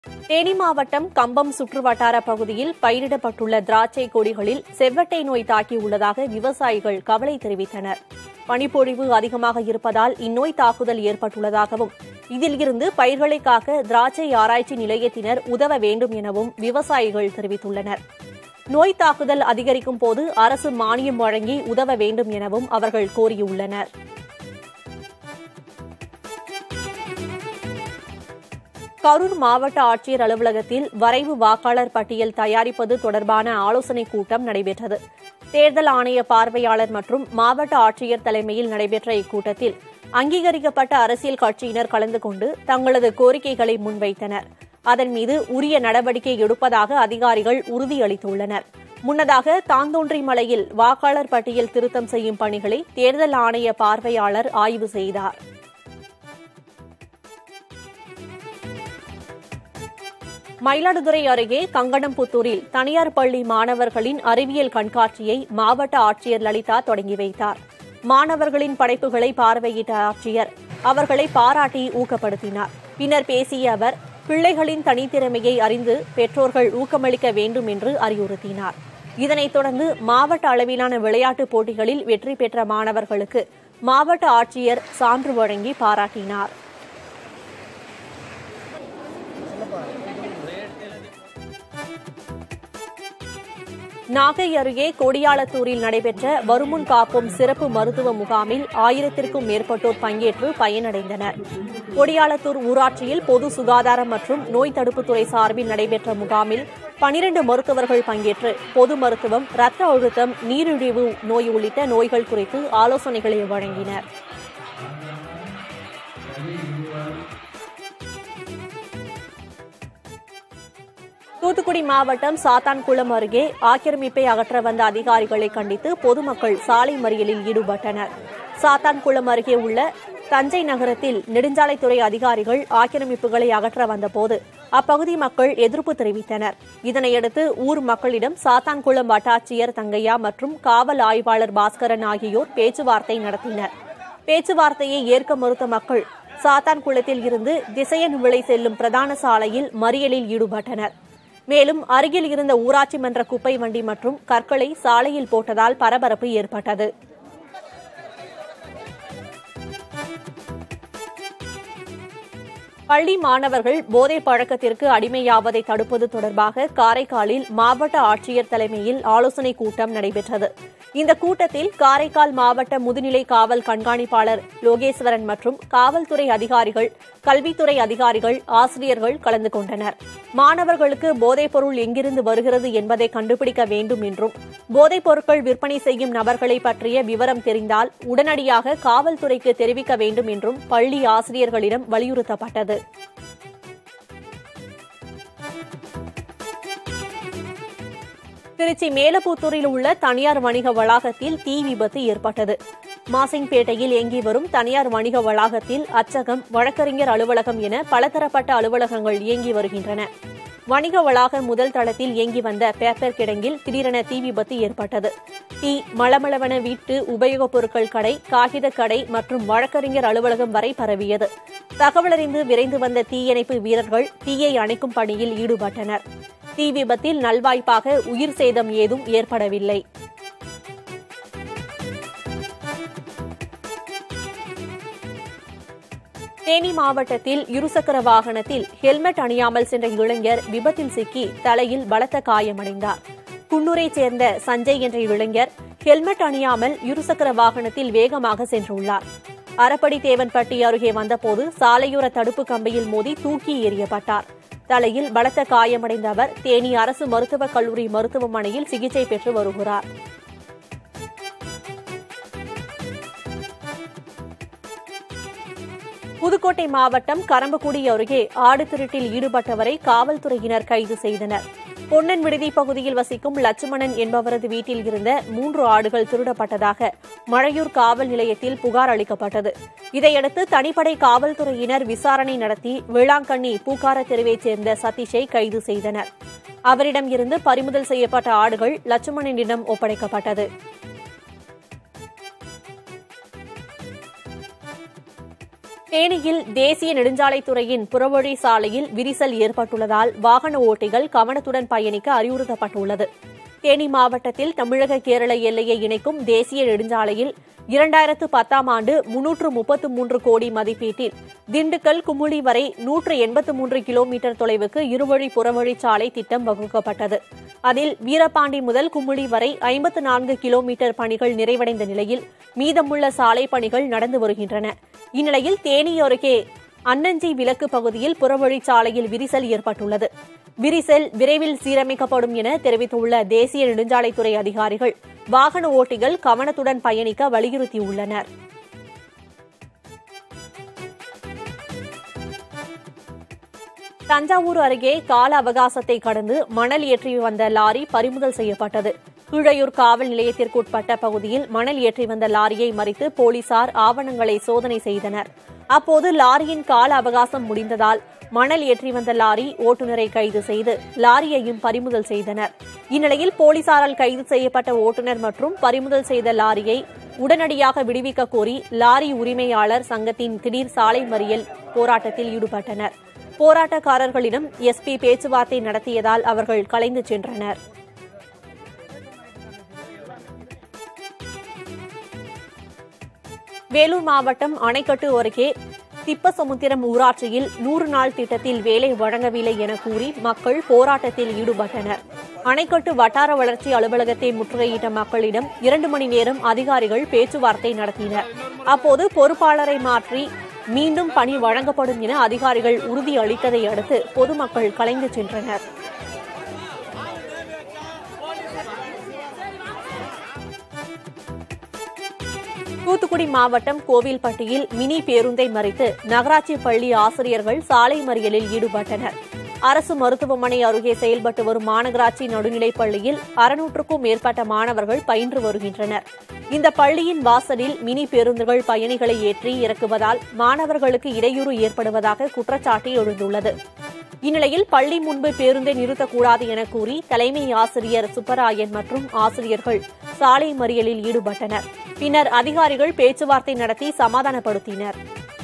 தேனி மாவட்டம் கம்பம் சுற்றுவட்டார பகுதியில் பயிரிடப்பட்டுள்ள திராட்சை கொடிகளில் செவ்வட்டை நோய் தாக்கியுள்ளதாக விவசாயிகள் கவலை தெரிவித்தனர் பனிப்பொழிவு அதிகமாக இருப்பதால் இந்நோய் தாக்குதல் ஏற்பட்டுள்ளதாகவும் இதில் இருந்து பயிர்களை காக்க திராட்சை ஆராய்ச்சி நிலையத்தினர் உதவ வேண்டும் எனவும் விவசாயிகள் தெரிவித்துள்ளனர் நோய் தாக்குதல் அதிகரிக்கும் போது அரசு மானியம் வழங்கி உதவ வேண்டும் எனவும் அவர்கள் கோரியுள்ளனர் கரூர் மாவட்ட ஆட்சியர் அலுவலகத்தில் வரைவு வாக்காளர் பட்டியல் தயாரிப்பது தொடர்பான ஆலோசனைக் கூட்டம் நடைபெற்றது தேர்தல் ஆணைய பார்வையாளர் மற்றும் மாவட்ட ஆட்சியர் தலைமையில் நடைபெற்ற இக்கூட்டத்தில் அங்கீகரிக்கப்பட்ட அரசியல் கட்சியினர் கலந்து கொண்டு தங்களது கோரிக்கைகளை முன்வைத்தனர் அதன் மீது உரிய நடவடிக்கை எடுப்பதாக அதிகாரிகள் உறுதியளித்துள்ளனர் முன்னதாக தாந்தோன்றி மலையில் வாக்காளர் பட்டியல் திருத்தம் செய்யும் பணிகளை தேர்தல் ஆணைய பார்வையாளர் ஆய்வு செய்தார் மயிலாடுதுறை அருகே கங்கணம்புத்தூரில் தனியார் பள்ளி மாணவர்களின் அறிவியல் கண்காட்சியை மாவட்ட ஆட்சியர் லலிதா தொடங்கி வைத்தார் மாணவர்களின் படைப்புகளை பார்வையிட்ட ஆட்சியர் அவர்களை பாராட்டி ஊக்கப்படுத்தினார் பின்னர் பேசிய அவர் பிள்ளைகளின் தனித்திறமையை அறிந்து பெற்றோர்கள் ஊக்கமளிக்க வேண்டும் என்று அறிவுறுத்தினார் இதனைத் தொடர்ந்து மாவட்ட அளவிலான விளையாட்டுப் போட்டிகளில் வெற்றி பெற்ற மாணவர்களுக்கு மாவட்ட ஆட்சியர் சான்று வழங்கி பாராட்டினார் நாகை அருகே கொடியாளத்தூரில் நடைபெற்ற வருமுன் காப்போம் சிறப்பு மருத்துவ முகாமில் ஆயிரத்திற்கும் மேற்பட்டோர் பங்கேற்று பயனடைந்தனர் கொடியாளத்தூர் ஊராட்சியில் பொது சுகாதாரம் மற்றும் நோய் தடுப்புத்துறை சார்பில் நடைபெற்ற முகாமில் பனிரண்டு மருத்துவர்கள் பங்கேற்று பொது மருத்துவம் இரத்த அழுத்தம் நீரிழிவு நோய் உள்ளிட்ட நோய்கள் குறித்து ஆலோசனைகளை வழங்கினர் தூத்துக்குடி மாவட்டம் சாத்தான்குளம் அருகே ஆக்கிரமிப்பை அகற்ற வந்த அதிகாரிகளை கண்டித்து பொதுமக்கள் சாலை மறியலில் ஈடுபட்டனர் சாத்தான்குளம் அருகே உள்ள தஞ்சை நகரத்தில் நெடுஞ்சாலைத்துறை அதிகாரிகள் ஆக்கிரமிப்புகளை அகற்ற வந்தபோது அப்பகுதி மக்கள் எதிர்ப்பு தெரிவித்தனர் இதனையடுத்து ஊர் மக்களிடம் சாத்தான்குளம் வட்டாட்சியர் தங்கையா மற்றும் காவல் ஆய்வாளர் பாஸ்கரன் ஆகியோர் பேச்சுவார்த்தை நடத்தினர் பேச்சுவார்த்தையை ஏற்க மறுத்த மக்கள் சாத்தான்குளத்தில் இருந்து திசையன் விளை செல்லும் பிரதான சாலையில் மறியலில் ஈடுபட்டனர் மேலும் அருகில் இருந்த ஊராட்சி மன்ற குப்பை வண்டி மற்றும் கற்களை சாலையில் போட்டதால் பரபரப்பு ஏற்பட்டது பள்ளி மாணவர்கள் போதை பழக்கத்திற்கு அடிமையாவதை தடுப்பது தொடர்பாக காரைக்காலில் மாவட்ட ஆட்சியர் தலைமையில் ஆலோசனைக் கூட்டம் நடைபெற்றது இந்த கூட்டத்தில் காரைக்கால் மாவட்ட முதுநிலை காவல் கண்காணிப்பாளர் லோகேஸ்வரன் மற்றும் காவல்துறை அதிகாரிகள் கல்வித்துறை அதிகாரிகள் ஆசிரியர்கள் கலந்து கொண்டனர் மாணவர்களுக்கு போதைப்பொருள் எங்கிருந்து வருகிறது என்பதை கண்டுபிடிக்க வேண்டும் என்றும் போதைப் பொருட்கள் விற்பனை செய்யும் நபர்களை பற்றிய விவரம் தெரிந்தால் உடனடியாக காவல்துறைக்கு தெரிவிக்க வேண்டும் என்றும் பள்ளி ஆசிரியர்களிடம் வலியுறுத்தப்பட்டது திருச்சி மேலப்புத்தூரில் உள்ள தனியார் வணிக வளாகத்தில் தீ விபத்து ஏற்பட்டது மாசிங்பேட்டையில் இயங்கி வரும் தனியார் வணிக வளாகத்தில் அச்சகம் வழக்கறிஞர் அலுவலகம் என பலதரப்பட்ட அலுவலகங்கள் இயங்கி வருகின்றன வணிக வளாக முதல் தளத்தில் இயங்கி வந்த பேப்பர் கிடங்கில் திடீரென தீ விபத்து ஏற்பட்டது தீ மளமளவென வீட்டு உபயோகப் பொருட்கள் கடை காகித கடை மற்றும் வழக்கறிஞர் அலுவலகம் வரை பரவியது தகவலறிந்து விரைந்து வந்த தீயணைப்பு வீரர்கள் தீயை அணைக்கும் பணியில் ஈடுபட்டனர் தீ விபத்தில் நல்வாய்ப்பாக உயிர் சேதம் ஏதும் ஏற்படவில்லை தேனி மாவட்டத்தில் இருசக்கர வாகனத்தில் ஹெல்மெட் அணியாமல் சென்ற இளைஞர் விபத்தில் சிக்கி தலையில் பலத்த காயமடைந்தார் குன்னூரைச் சேர்ந்த சஞ்சய் என்ற இளைஞர் ஹெல்மெட் அணியாமல் இருசக்கர வாகனத்தில் வேகமாக சென்றுள்ளார் அரப்படி தேவன்பட்டி அருகே வந்தபோது சாலையோர தடுப்பு கம்பியில் மோதி தூக்கி எறியப்பட்டார் தலையில் பலத்த காயமடைந்த அவர் தேனி அரசு மருத்துவக் கல்லூரி மருத்துவமனையில் சிகிச்சை பெற்று வருகிறார் புதுக்கோட்டை மாவட்டம் கரம்பக்குடி அருகே ஆடு திருட்டில் ஈடுபட்டவரை காவல்துறையினர் கைது செய்தனர் பொன்னன் விடுதி பகுதியில் வசிக்கும் லட்சுமணன் என்பவரது வீட்டில் இருந்த மூன்று ஆடுகள் திருடப்பட்டதாக மழையூர் காவல் நிலையத்தில் புகார் அளிக்கப்பட்டது இதையடுத்து தனிப்படை காவல்துறையினர் விசாரணை நடத்தி வேளாங்கண்ணி பூக்கார தெருவைச் சேர்ந்த சதீஷை கைது செய்தனர் அவரிடம் இருந்து பறிமுதல் செய்யப்பட்ட ஆடுகள் லட்சுமணனிடம் ஒப்படைக்கப்பட்டது தேனியில் தேசிய நெடுஞ்சாலைத்துறையின் புறவழி சாலையில் விரிசல் ஏற்பட்டுள்ளதால் வாகன ஓட்டிகள் கவனத்துடன் பயணிக்க அறிவுறுத்தப்பட்டுள்ளது தேனி மாவட்டத்தில் தமிழக கேரள எல்லையை இணைக்கும் தேசிய நெடுஞ்சாலையில் இரண்டாயிரத்து பத்தாம் ஆண்டு முன்னூற்று முப்பத்து மூன்று கோடி மதிப்பீட்டில் திண்டுக்கல் குமுளி வரை நூற்று எண்பத்து மூன்று கிலோமீட்டர் தொலைவுக்கு இருவழி புறவழி சாலை திட்டம் வகுக்கப்பட்டது அதில் வீரபாண்டி முதல் குமுளி வரை ஐம்பத்து நான்கு கிலோமீட்டர் பணிகள் நிறைவடைந்த நிலையில் மீதமுள்ள சாலை பணிகள் நடந்து வருகின்றன இந்நிலையில் தேனி அருகே அன்னஞ்சி விலக்கு பகுதியில் புறவழிச்சாலையில் விரிசல் ஏற்பட்டுள்ளது விரிசல் விரைவில் சீரமைக்கப்படும் என தெரிவித்துள்ள தேசிய நெடுஞ்சாலைத்துறை அதிகாரிகள் வாகன ஓட்டிகள் கவனத்துடன் பயணிக்க வலியுறுத்தியுள்ளனர் தஞ்சாவூர் அருகே கால அவகாசத்தை கடந்து மணல் ஏற்றி வந்த லாரி பறிமுதல் செய்யப்பட்டது கீழையூர் காவல் நிலையத்திற்குட்பட்ட பகுதியில் மணல் ஏற்றி வந்த லாரியை மறித்து போலீசார் ஆவணங்களை சோதனை செய்தனர் அப்போது லாரியின் கால அவகாசம் முடிந்ததால் மணல் ஏற்றி வந்த லாரி ஓட்டுநரை கைது செய்து லாரியையும் பறிமுதல் செய்தனர் இந்நிலையில் போலீசாரால் கைது செய்யப்பட்ட ஓட்டுநர் மற்றும் பறிமுதல் செய்த லாரியை உடனடியாக விடுவிக்க கோரி லாரி உரிமையாளர் சங்கத்தின் திடீர் சாலை மறியல் போராட்டத்தில் ஈடுபட்டனர் போராட்டக்காரர்களிடம் எஸ்பி பேச்சுவார்த்தை நடத்தியதால் அவர்கள் கலைந்து சென்றனர் வேலூர் மாவட்டம் அணைக்கட்டு அருகே திப்பசமுத்திரம் ஊராட்சியில் நூறு நாள் திட்டத்தில் வேலை வழங்கவில்லை என கூறி மக்கள் போராட்டத்தில் ஈடுபட்டனர் அணைக்கட்டு வட்டார வளர்ச்சி அலுவலகத்தை முற்றுகையிட்ட மக்களிடம் இரண்டு மணி நேரம் அதிகாரிகள் பேச்சுவார்த்தை நடத்தினர் அப்போது பொறுப்பாளரை மாற்றி மீண்டும் பணி வழங்கப்படும் என அதிகாரிகள் உறுதியளித்ததை அடுத்து பொதுமக்கள் கலைந்து சென்றனர் தூத்துக்குடி மாவட்டம் கோவில்பட்டியில் மினி பேருந்தை மறித்து நகராட்சி பள்ளி ஆசிரியர்கள் சாலை மறியலில் ஈடுபட்டனர் அரசு மருத்துவமனை அருகே செயல்பட்டு வரும் மாநகராட்சி நடுநிலைப் பள்ளியில் அறுநூற்றுக்கும் மேற்பட்ட மாணவர்கள் பயின்று வருகின்றனர் இந்த பள்ளியின் வாசலில் மினி பேருந்துகள் பயணிகளை ஏற்றி இறக்குவதால் மாணவர்களுக்கு இடையூறு ஏற்படுவதாக குற்றச்சாட்டு எழுந்துள்ளது இந்நிலையில் பள்ளி முன்பு பேருந்தை நிறுத்தக்கூடாது என கூறி தலைமை ஆசிரியர் சுப்பராயன் மற்றும் ஆசிரியர்கள் சாலை மறியலில் ஈடுபட்டனர் பின்னர் அதிகாரிகள் பேச்சுவார்த்தை நடத்தி சமாதானப்படுத்தினர்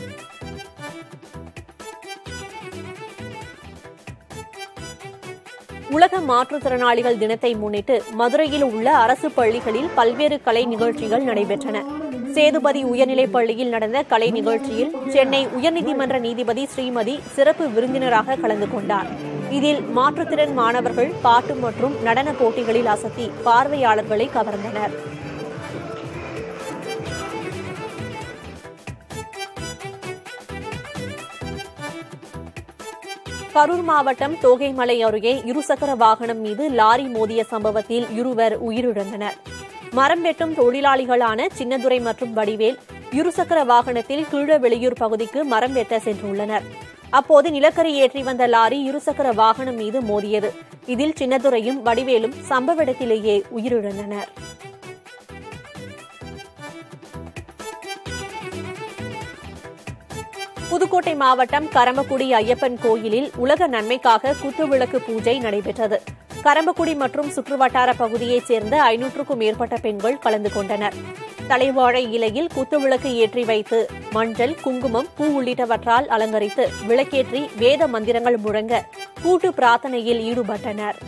உலக மாற்றுத்திறனாளிகள் தினத்தை முன்னிட்டு மதுரையில் உள்ள அரசு பள்ளிகளில் பல்வேறு கலை நிகழ்ச்சிகள் நடைபெற்றன சேதுபதி உயர்நிலைப் பள்ளியில் நடந்த கலை நிகழ்ச்சியில் சென்னை உயர்நீதிமன்ற நீதிபதி ஸ்ரீமதி சிறப்பு விருந்தினராக கலந்து கொண்டார் இதில் மாற்றுத்திறன் மாணவர்கள் பாட்டு மற்றும் நடன போட்டிகளில் அசத்தி பார்வையாளர்களை கவர்ந்தனர் கரூர் மாவட்டம் தோகைமலை அருகே இருசக்கர வாகனம் மீது லாரி மோதிய சம்பவத்தில் இருவர் உயிரிழந்தனர் மரம் வெட்டும் தொழிலாளிகளான சின்னதுரை மற்றும் வடிவேல் இருசக்கர வாகனத்தில் கீழவெளியூர் பகுதிக்கு மரம் வெட்ட சென்றுள்ளனர் அப்போது நிலக்கரி ஏற்றி வந்த லாரி இருசக்கர வாகனம் மீது மோதியது இதில் சின்னதுரையும் வடிவேலும் சம்பவ இடத்திலேயே உயிரிழந்தனர் புதுக்கோட்டை மாவட்டம் கரம்பக்குடி ஐயப்பன் கோயிலில் உலக நன்மைக்காக குத்துவிளக்கு பூஜை நடைபெற்றது கரம்பக்குடி மற்றும் சுற்றுவட்டார பகுதியைச் சேர்ந்த ஐநூற்றுக்கும் மேற்பட்ட பெண்கள் கலந்து கொண்டனர் தலைவாழை இலையில் குத்துவிளக்கு ஏற்றி வைத்து மஞ்சள் குங்குமம் பூ உள்ளிட்டவற்றால் அலங்கரித்து விளக்கேற்றி வேத மந்திரங்கள் முழங்க கூட்டு பிரார்த்தனையில் ஈடுபட்டனர்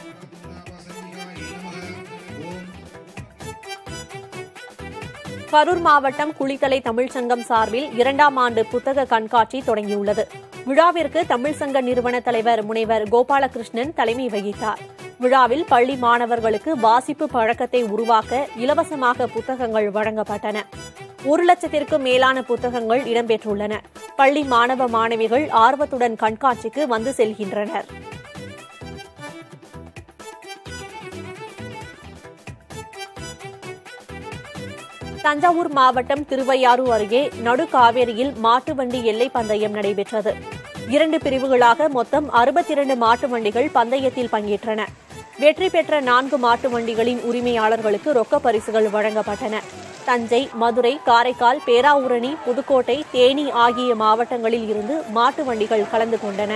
கரூர் மாவட்டம் குளித்தலை தமிழ்ச்சங்கம் சார்பில் இரண்டாம் ஆண்டு புத்தக கண்காட்சி தொடங்கியுள்ளது விழாவிற்கு தமிழ்ச்சங்க நிறுவன தலைவர் முனைவர் கோபாலகிருஷ்ணன் தலைமை வகித்தார் விழாவில் பள்ளி மாணவர்களுக்கு வாசிப்பு பழக்கத்தை உருவாக்க இலவசமாக புத்தகங்கள் வழங்கப்பட்டன ஒரு லட்சத்திற்கும் மேலான புத்தகங்கள் இடம்பெற்றுள்ளன பள்ளி மாணவ மாணவிகள் ஆர்வத்துடன் கண்காட்சிக்கு வந்து செல்கின்றனர் தஞ்சாவூர் மாவட்டம் திருவையாறு அருகே நடுக்காவேரியில் மாட்டு வண்டி எல்லை பந்தயம் நடைபெற்றது இரண்டு பிரிவுகளாக மொத்தம் அறுபத்தி இரண்டு மாட்டு வண்டிகள் பந்தயத்தில் பங்கேற்றன வெற்றி பெற்ற நான்கு மாட்டு வண்டிகளின் உரிமையாளர்களுக்கு ரொக்க பரிசுகள் வழங்கப்பட்டன தஞ்சை மதுரை காரைக்கால் பேராவூரணி புதுக்கோட்டை தேனி ஆகிய மாவட்டங்களில் இருந்து மாட்டு வண்டிகள் கலந்து கொண்டன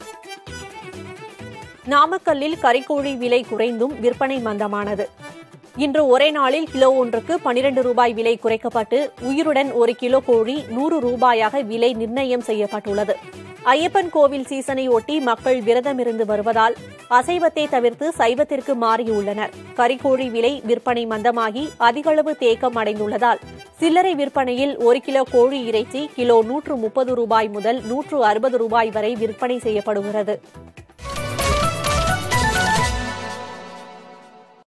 நாமக்கல்லில் கறிக்கோழி விலை குறைந்தும் விற்பனை மந்தமானது இன்று ஒரே நாளில் கிலோ ஒன்றுக்கு பனிரெண்டு ரூபாய் விலை குறைக்கப்பட்டு உயிருடன் ஒரு கிலோ கோழி நூறு ரூபாயாக விலை நிர்ணயம் செய்யப்பட்டுள்ளது ஐயப்பன் கோவில் சீசனை ஒட்டி மக்கள் விரதமிருந்து வருவதால் அசைவத்தை தவிர்த்து சைவத்திற்கு மாறியுள்ளனர் கறிக்கோழி விலை விற்பனை மந்தமாகி அதிகளவு தேக்கம் அடைந்துள்ளதால் சில்லறை விற்பனையில் ஒரு கிலோ கோழி இறைச்சி கிலோ நூற்று முப்பது ரூபாய் முதல் நூற்று அறுபது ரூபாய் வரை விற்பனை செய்யப்படுகிறது